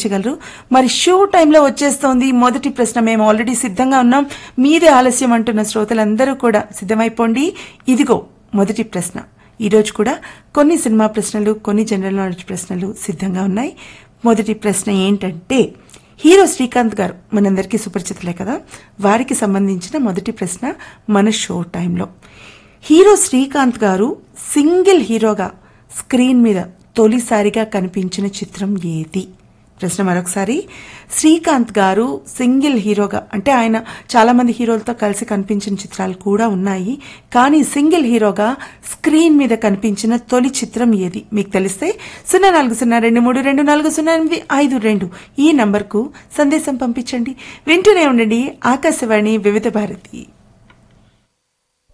పంపించగలరు మరి షో టైంలో వచ్చేస్తోంది మొదటి ప్రశ్న మేము ఆల్రెడీ సిద్ధంగా ఉన్నాం మీదే ఆలస్యం అంటున్న శ్రోతలందరూ కూడా సిద్ధమైపోండి ఇదిగో మొదటి ప్రశ్న ఈరోజు కూడా కొన్ని సినిమా ప్రశ్నలు కొన్ని జనరల్ నాలెడ్జ్ ప్రశ్నలు సిద్ధంగా ఉన్నాయి మొదటి ప్రశ్న ఏంటంటే హీరో శ్రీకాంత్ గారు మనందరికీ సుపరిచితులే కదా వారికి సంబంధించిన మొదటి ప్రశ్న మన షో టైంలో హీరో శ్రీకాంత్ గారు సింగిల్ హీరోగా స్క్రీన్ మీద తొలిసారిగా కనిపించిన చిత్రం ఏది ప్రశ్న మరొకసారి శ్రీకాంత్ గారు సింగిల్ హీరోగా అంటే ఆయన చాలా మంది హీరోలతో కలిసి కనిపించిన చిత్రాలు కూడా ఉన్నాయి కానీ సింగిల్ హీరోగా స్క్రీన్ మీద కనిపించిన తొలి చిత్రం ఏది మీకు తెలిస్తే సున్నా నాలుగు సున్నా రెండు మూడు రెండు నాలుగు సున్నా ఎనిమిది ఐదు రెండు ఈ నంబర్కు సందేశం పంపించండి వింటూనే ఉండండి ఆకాశవాణి వివిధ భారతి